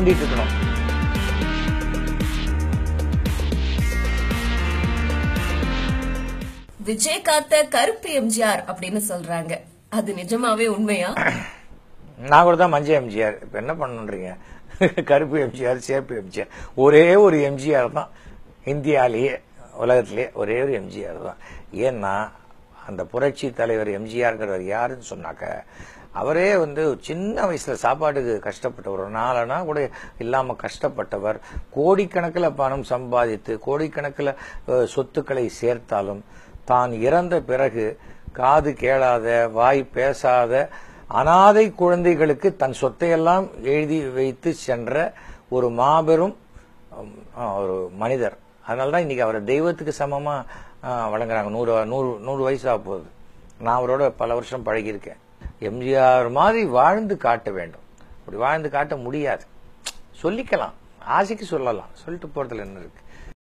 பண்ணிட்டு இருக்கணும் விஜய் காத்த கருப்பு எம்ஜிஆர் அப்படின்னு சொல்றாங்க அது நிஜமாவே உண்மையா நான் கூட தான் மஞ்சள் எம்ஜிஆர் இப்ப என்ன பண்ணுன்றீங்க கருப்பு எம்ஜிஆர் சேப்பு எம்ஜிஆர் ஒரே ஒரு எம்ஜிஆர் தான் இந்தியாலேயே உலகத்திலேயே ஒரே ஒரு எம்ஜிஆர் தான் ஏன்னா அந்த புரட்சி தலைவர் எம்ஜிஆர்ங்கிறவர் யாருன்னு சொன்னாக்க அவரே வந்து சின்ன வயசுல சாப்பாட்டுக்கு கஷ்டப்பட்டவர் ஒரு நாலனா கூட இல்லாம கஷ்டப்பட்டவர் கோடிக்கணக்கில் பணம் சம்பாதித்து கோடிக்கணக்கில் அஹ், சொத்துக்களை சேர்த்தாலும் தான் இறந்த பிறகு காது கேளாத வாய் பேசாத அனாதை குழந்தைகளுக்கு தன் சொத்தையெல்லாம் எழுதி வைத்து சென்ற ஒரு மாபெரும் உம், ஆ, ஒரு மனிதர் அதனால தான் இன்னைக்கு அவரை தெய்வத்துக்கு சமமா ஆ, வழங்குறாங்க நூறு நூறு நூறு வயசாக போகுது நான் அவரோட பல வருஷம் பழகியிருக்கேன் எம்ஜிஆர் மாதிரி வாழ்ந்து காட்ட வேண்டும் அப்படி வாழ்ந்து காட்ட முடியாது சொல்லிக்கலாம் ஆசைக்கு சொல்லலாம் சொல்லிட்டு போறதுல என்ன இருக்கு